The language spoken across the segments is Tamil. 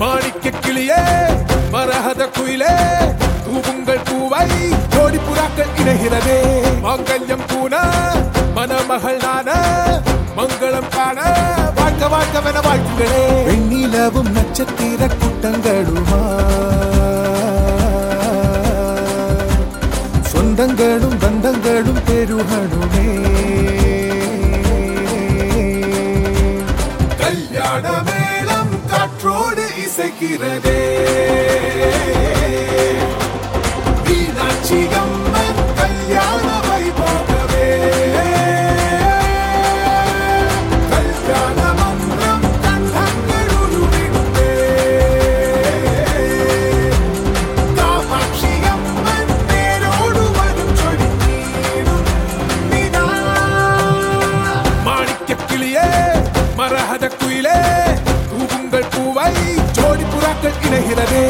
மாணிக்க கிளியே மரகத குயிலே தூவுங்கள் பூவை ஜோடி புறாக்கள் இணைகிறதே மாங்கல்யம் பூன மணமகள் நான மங்களம் காண வாழ்க்க வாழ்க்கவென வாழ்த்துகளே வெண்ணிலவும் நட்சத்திர கூட்டங்களுமா சொந்தங்களும் பந்தங்களும் பெருகணுமே கல்யாண மேளம் காற்றோடு இசைக்கிறதே மீனாட்சி அம்மன் கல்யாண வைபோகவே கல்யாண மந்திரம் கண்டங்கள் உருவிடுமே காமாட்சி அம்மன் தேரோடு வரும் சொடி நீடும் நிதா. மாணிக்கக் கிளியே மரகத குயிலே தூவுங்கள் பூவை ஜோடி புறாக்கள் இணைகிறதே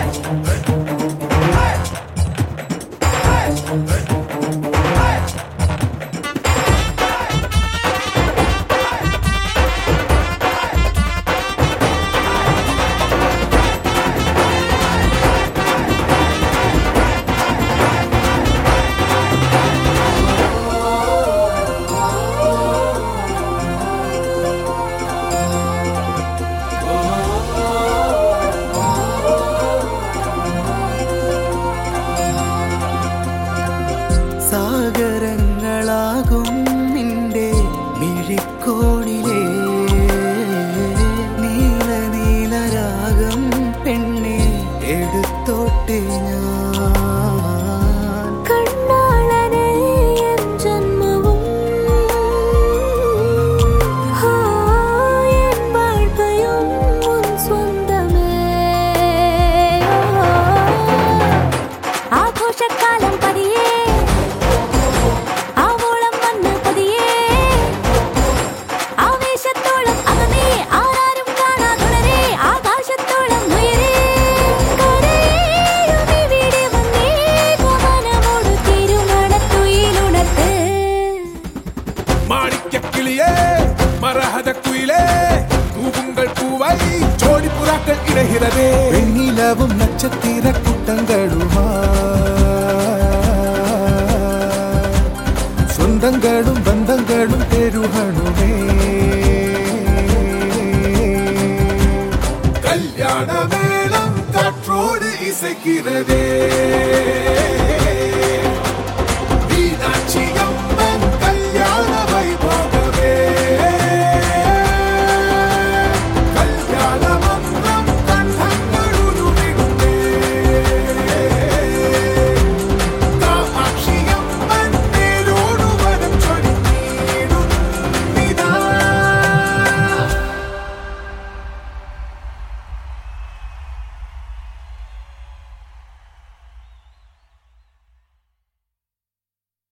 സാഗരങ്ങളാകും നിന്റെ മിഴിക്കോണിലേ നീല നീലരാഗം പെണ്ണെ എടുത്തോട്ടെ ഞാൻ கண்ணாளனே என் ஜன்மமும் ஆ, என் வாழ்க்கையும் உன் சொந்தமே ஆഘോഷക്കാലം പതിയേ ആവോളം വന്ന് പതിയേ ആവേശത്തോളം അകമേ ആരാരും കാണാതുണരേ ആകാശത്തോളം ഉയരേ കരയേഴും ഇവിടെ വന്നേ ഗമനമോട് തിരുമണത്തുയിലുണർത്ത് மாணிக்கக் கிளியே மரகத குயிலே தூவுங்கள் பூவை ஜோடி புறாக்கள் இணைகிறதே வெண்ணிலவும் நட்சத்திர கூட்டங்களுமா சொந்தங்களும் பந்தங்களும் பெருகணுமே கல்யாண மேளம் காற்றோடு இசைக்கிறதே